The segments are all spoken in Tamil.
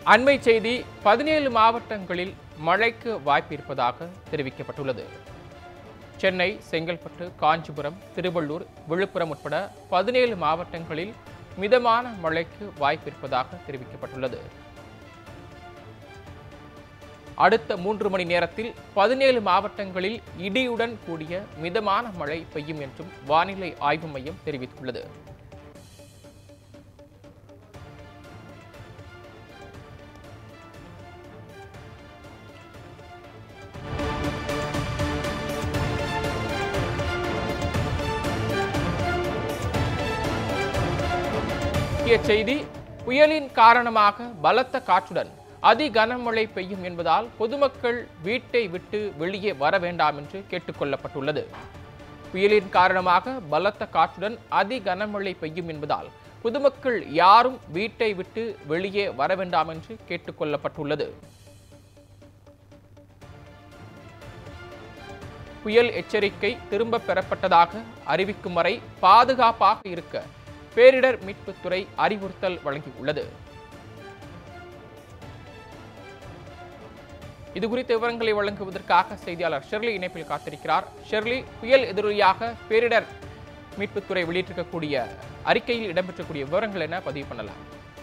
அண்மை செய்தி பதினேழு மாவட்டங்களில் மழைக்கு வாய்ப்பு இருப்பதாக தெரிவிக்கப்பட்டுள்ளது சென்னை செங்கல்பட்டு காஞ்சிபுரம் திருவள்ளூர் விழுப்புரம் உட்பட பதினேழு மாவட்டங்களில் மிதமான மழைக்கு வாய்ப்பு இருப்பதாக தெரிவிக்கப்பட்டுள்ளது அடுத்த மூன்று மணி நேரத்தில் பதினேழு மாவட்டங்களில் இடியுடன் கூடிய மிதமான மழை பெய்யும் என்றும் வானிலை ஆய்வு மையம் தெரிவித்துள்ளது முக்கிய செய்தி புயலின் காரணமாக பலத்த காற்றுடன் அதி கனமழை பெய்யும் என்பதால் பொதுமக்கள் வீட்டை விட்டு வெளியே வர வேண்டாம் என்று கேட்டுக்கொள்ளப்பட்டுள்ளது புயலின் காரணமாக பலத்த காற்றுடன் அதி கனமழை பெய்யும் என்பதால் பொதுமக்கள் யாரும் வீட்டை விட்டு வெளியே வர வேண்டாம் என்று கேட்டுக்கொள்ளப்பட்டுள்ளது புயல் எச்சரிக்கை திரும்ப பெறப்பட்டதாக அறிவிக்கும் வரை பாதுகாப்பாக இருக்க பேரிடர் மீட்புத்துறை அறிவுறுத்தல் வழங்கியுள்ளது இது குறித்த விவரங்களை வழங்குவதற்காக செய்தியாளர் ஷெர்லி இணைப்பில் காத்திருக்கிறார் ஷெர்லி புயல் எதிரொலியாக பேரிடர் மீட்புத்துறை வெளியிட்டிருக்கக்கூடிய அறிக்கையில் இடம்பெற்றக்கூடிய விவரங்கள் என்ன பதிவு பண்ணலாம்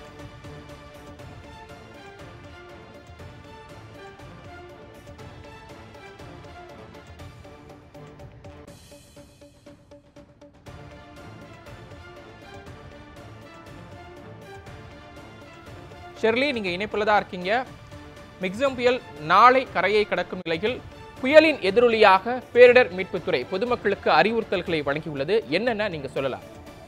ஷெர்லி நீங்க இணைப்புல தான் இருக்கீங்க மிக்சம் புயல் நாளை கரையை கடக்கும் நிலையில் புயலின் எதிரொலியாக பேரிடர் மீட்புத்துறை பொதுமக்களுக்கு அறிவுறுத்தல்களை வழங்கியுள்ளது என்னென்ன நீங்க சொல்லலாம்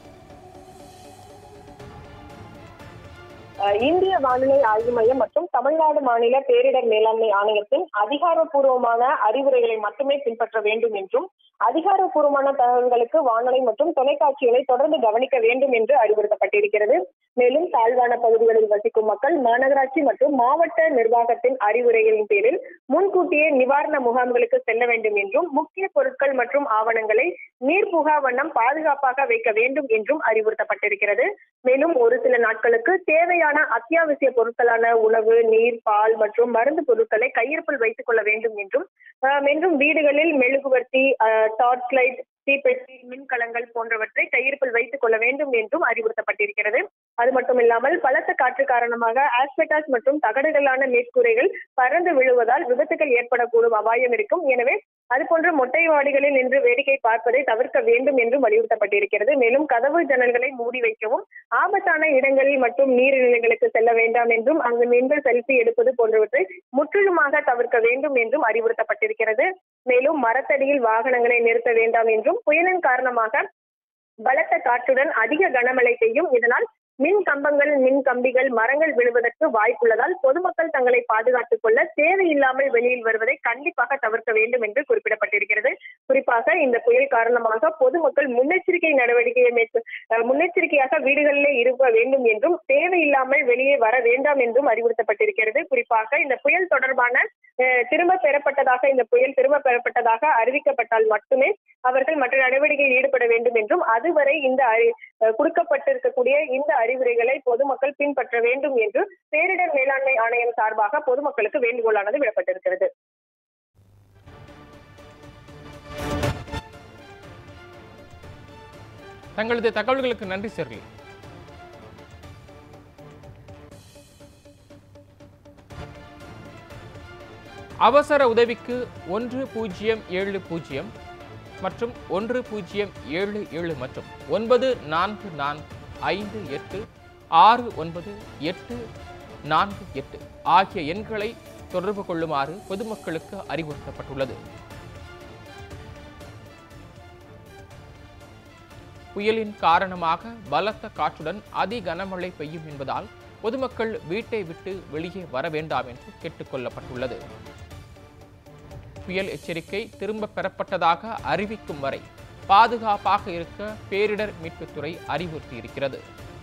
அஹ் இந்திய வானிலை ஆய்வு மையம் மற்றும் தமிழ்நாடு மாநில பேரிடர் மேலாண்மை ஆணையத்தின் அதிகாரப்பூர்வமான அறிவுரைகளை மட்டுமே பின்பற்ற வேண்டும் என்றும் அதிகாரப்பூர்வமான தகவல்களுக்கு வானொலி மற்றும் தொலைக்காட்சிகளை தொடர்ந்து கவனிக்க வேண்டும் என்று அறிவுறுத்தப்பட்டிருக்கிறது மேலும் தாழ்வான பகுதிகளில் வசிக்கும் மக்கள் மாநகராட்சி மற்றும் மாவட்ட நிர்வாகத்தின் அறிவுரைகளின் பேரில் முன்கூட்டியே நிவாரண முகாம்களுக்கு செல்ல வேண்டும் என்றும் முக்கிய பொருட்கள் மற்றும் ஆவணங்களை நீர் புகா வண்ணம் பாதுகாப்பாக வைக்க வேண்டும் என்றும் அறிவுறுத்தப்பட்டிருக்கிறது மேலும் ஒரு சில நாட்களுக்கு தேவையான அத்தியாவசிய பொருட்களான உணவு நீர் பால் மற்றும் மருந்து பொருட்களை கையிருப்பில் வைத்துக் கொள்ள வேண்டும் என்றும் ஆஹ் மேலும் வீடுகளில் மெழுகுவர்த்தி டார்ச் லைட் தீப்பெட்டி மின்கலங்கள் போன்றவற்றை கையிருப்பில் வைத்துக் கொள்ள வேண்டும் என்றும் அறிவுறுத்தப்பட்டிருக்கிறது அது மட்டும் இல்லாமல் பலத்த காற்று காரணமாக ஆஸ்பெட்டாஸ் மற்றும் தகடுகளான மேற்கூரைகள் பறந்து விழுவதால் விபத்துகள் ஏற்படக்கூடும் அபாயம் இருக்கும் எனவே அதுபோன்று மொட்டை மாடிகளில் நின்று வேடிக்கை பார்ப்பதை தவிர்க்க வேண்டும் என்றும் வலியுறுத்தப்பட்டிருக்கிறது மேலும் கதவு ஜன்னல்களை மூடி வைக்கவும் ஆபத்தான இடங்களில் மற்றும் நீர்நிலைகளுக்கு செல்ல வேண்டாம் என்றும் அங்கு நின்று செல்ஃபி எடுப்பது போன்றவற்றை முற்றிலுமாக தவிர்க்க வேண்டும் என்றும் அறிவுறுத்தப்பட்டிருக்கிறது மேலும் மரத்தடியில் வாகனங்களை நிறுத்த வேண்டாம் என்றும் புயலின் காரணமாக பலத்த காற்றுடன் அதிக கனமழை பெய்யும் இதனால் மின் கம்பங்கள் மின் கம்பிகள் மரங்கள் விழுவதற்கு வாய்ப்புள்ளதால் பொதுமக்கள் தங்களை பாதுகாத்துக் கொள்ள தேவையில்லாமல் வெளியில் வருவதை கண்டிப்பாக தவிர்க்க வேண்டும் என்று குறிப்பிடப்பட்டிருக்கிறது குறிப்பாக இந்த புயல் காரணமாக பொதுமக்கள் முன்னெச்சரிக்கை நடவடிக்கையை மேற்கொ அஹ் முன்னெச்சரிக்கையாக வீடுகளிலே இருக்க வேண்டும் என்றும் தேவையில்லாமல் வெளியே வர வேண்டாம் என்றும் அறிவுறுத்தப்பட்டிருக்கிறது குறிப்பாக இந்த புயல் தொடர்பான அஹ், திரும்ப பெறப்பட்டதாக இந்த புயல் திரும்ப பெறப்பட்டதாக அறிவிக்கப்பட்டால் மட்டுமே அவர்கள் மற்ற நடவடிக்கையில் ஈடுபட வேண்டும் என்றும் அதுவரை இந்த அறி- அஹ், கொடுக்கப்பட்டிருக்கக்கூடிய இந்த அறிவுரைகளை பொதுமக்கள் பின்பற்ற வேண்டும் என்று பேரிடர் மேலாண்மை ஆணையம் சார்பாக பொதுமக்களுக்கு வேண்டுகோளானது விடப்பட்டிருக்கிறது தங்களது தகவல்களுக்கு நன்றி ஷெர்லி அவசர உதவிக்கு ஒன்று பூஜ்ஜியம் ஏழு பூஜ்ஜியம் மற்றும் ஒன்று பூஜ்ஜியம் ஏழு ஏழு மற்றும் ஒன்பது நான்கு நான்கு ஐந்து எட்டு ஆறு ஒன்பது எட்டு நான்கு எட்டு ஆகிய எண்களை தொடர்பு கொள்ளுமாறு பொதுமக்களுக்கு அறிவுறுத்தப்பட்டுள்ளது புயலின் காரணமாக பலத்த காற்றுடன் அதி கனமழை பெய்யும் என்பதால் பொதுமக்கள் வீட்டை விட்டு வெளியே வர வேண்டாம் என்று கேட்டுக்கொள்ளப்பட்டுள்ளது புயல் எச்சரிக்கை திரும்ப பெறப்பட்டதாக அறிவிக்கும் வரை பாதுகாப்பாக இருக்க பேரிடர் மீட்புத்துறை அறிவுறுத்தியிருக்கிறது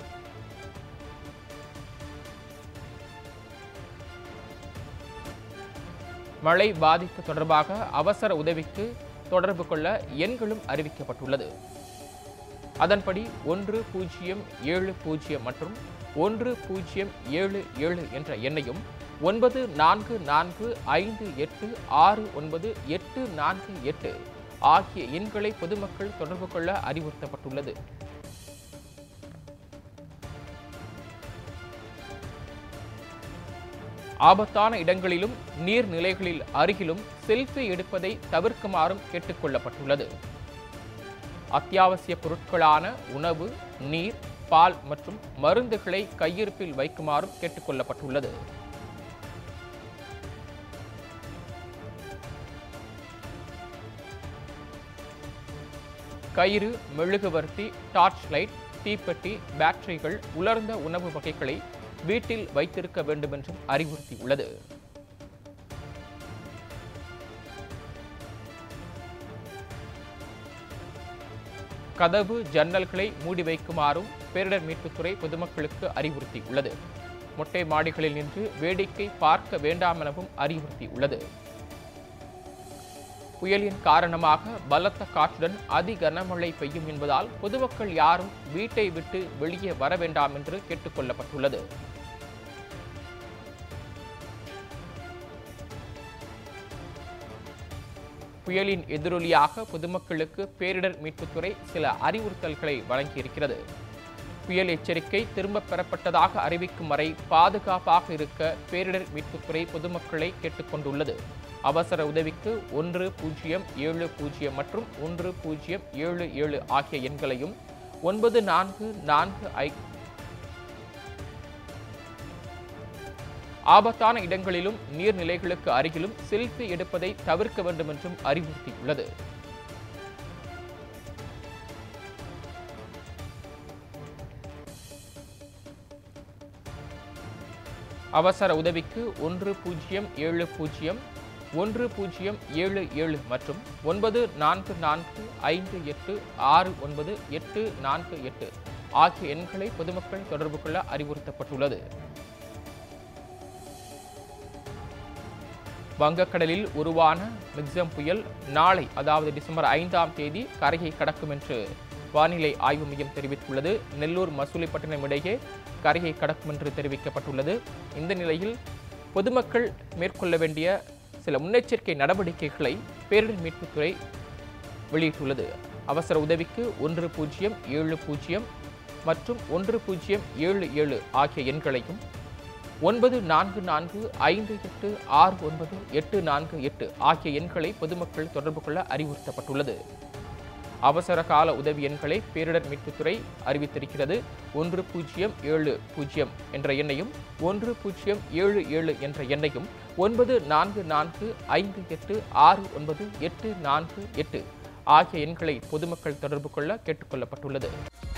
மழை பாதிப்பு தொடர்பாக அவசர உதவிக்கு தொடர்பு கொள்ள எண்களும் அறிவிக்கப்பட்டுள்ளது அதன்படி ஒன்று பூஜ்ஜியம் ஏழு பூஜ்ஜியம் மற்றும் ஒன்று பூஜ்ஜியம் ஏழு ஏழு என்ற எண்ணையும் ஒன்பது நான்கு நான்கு ஐந்து எட்டு ஆறு ஒன்பது எட்டு நான்கு எட்டு ஆகிய எண்களை பொதுமக்கள் தொடர்பு கொள்ள அறிவுறுத்தப்பட்டுள்ளது ஆபத்தான இடங்களிலும் நீர்நிலைகளில் அருகிலும் செல்ஃபி எடுப்பதை தவிர்க்குமாறும் கேட்டுக்கொள்ளப்பட்டுள்ளது அத்தியாவசிய பொருட்களான உணவு நீர் பால் மற்றும் மருந்துகளை கையிருப்பில் வைக்குமாறும் கேட்டுக்கொள்ளப்பட்டுள்ளது கயிறு மெழுகுவர்த்தி டார்ச் லைட் தீப்பெட்டி பேட்டரிகள் உலர்ந்த உணவு வகைகளை வீட்டில் வைத்திருக்க வேண்டும் என்றும் அறிவுறுத்தியுள்ளது கதவு ஜன்னல்களை மூடி வைக்குமாறும் பேரிடர் மீட்புத்துறை பொதுமக்களுக்கு அறிவுறுத்தியுள்ளது மொட்டை மாடிகளில் நின்று வேடிக்கை பார்க்க வேண்டாம் எனவும் அறிவுறுத்தியுள்ளது புயலின் காரணமாக பலத்த காற்றுடன் அதி கனமழை பெய்யும் என்பதால் பொதுமக்கள் யாரும் வீட்டை விட்டு வெளியே வர வேண்டாம் என்று கேட்டுக்கொள்ளப்பட்டுள்ளது புயலின் எதிரொலியாக பொதுமக்களுக்கு பேரிடர் மீட்புத்துறை சில அறிவுறுத்தல்களை வழங்கியிருக்கிறது புயல் எச்சரிக்கை திரும்ப பெறப்பட்டதாக அறிவிக்கும் வரை பாதுகாப்பாக இருக்க பேரிடர் மீட்புத்துறை பொதுமக்களை கேட்டுக்கொண்டுள்ளது அவசர உதவிக்கு ஒன்று பூஜ்ஜியம் ஏழு பூஜ்ஜியம் மற்றும் ஒன்று பூஜ்ஜியம் ஏழு ஏழு ஆகிய எண்களையும் ஒன்பது நான்கு நான்கு ஐ ஆபத்தான இடங்களிலும் நீர்நிலைகளுக்கு அருகிலும் செல்ஃபி எடுப்பதை தவிர்க்க வேண்டும் என்றும் அறிவுறுத்தியுள்ளது அவசர உதவிக்கு ஒன்று பூஜ்ஜியம் ஏழு பூஜ்ஜியம் ஒன்று பூஜ்ஜியம் ஏழு ஏழு மற்றும் ஒன்பது நான்கு நான்கு ஐந்து எட்டு ஆறு ஒன்பது எட்டு நான்கு எட்டு ஆகிய எண்களை பொதுமக்கள் தொடர்பு கொள்ள அறிவுறுத்தப்பட்டுள்ளது வங்கக்கடலில் உருவான மிக்சம் புயல் நாளை அதாவது டிசம்பர் ஐந்தாம் தேதி கரையை கடக்கும் என்று வானிலை ஆய்வு மையம் தெரிவித்துள்ளது நெல்லூர் மசூலிப்பட்டினம் இடையே கரையை கடக்கும் என்று தெரிவிக்கப்பட்டுள்ளது இந்த நிலையில் பொதுமக்கள் மேற்கொள்ள வேண்டிய சில முன்னெச்சரிக்கை நடவடிக்கைகளை பேரிடர் மீட்புத்துறை வெளியிட்டுள்ளது அவசர உதவிக்கு ஒன்று பூஜ்ஜியம் ஏழு பூஜ்ஜியம் மற்றும் ஒன்று பூஜ்ஜியம் ஏழு ஏழு ஆகிய எண்களையும் ஒன்பது நான்கு நான்கு ஐந்து எட்டு ஆறு ஒன்பது எட்டு நான்கு எட்டு ஆகிய எண்களை பொதுமக்கள் தொடர்பு கொள்ள அறிவுறுத்தப்பட்டுள்ளது அவசர கால உதவி எண்களை பேரிடர் மீட்புத்துறை அறிவித்திருக்கிறது ஒன்று பூஜ்ஜியம் ஏழு பூஜ்ஜியம் என்ற எண்ணையும் ஒன்று பூஜ்ஜியம் ஏழு ஏழு என்ற எண்ணையும் ஒன்பது நான்கு நான்கு ஐந்து எட்டு ஆறு ஒன்பது எட்டு நான்கு எட்டு ஆகிய எண்களை பொதுமக்கள் தொடர்பு கொள்ள கேட்டுக்கொள்ளப்பட்டுள்ளது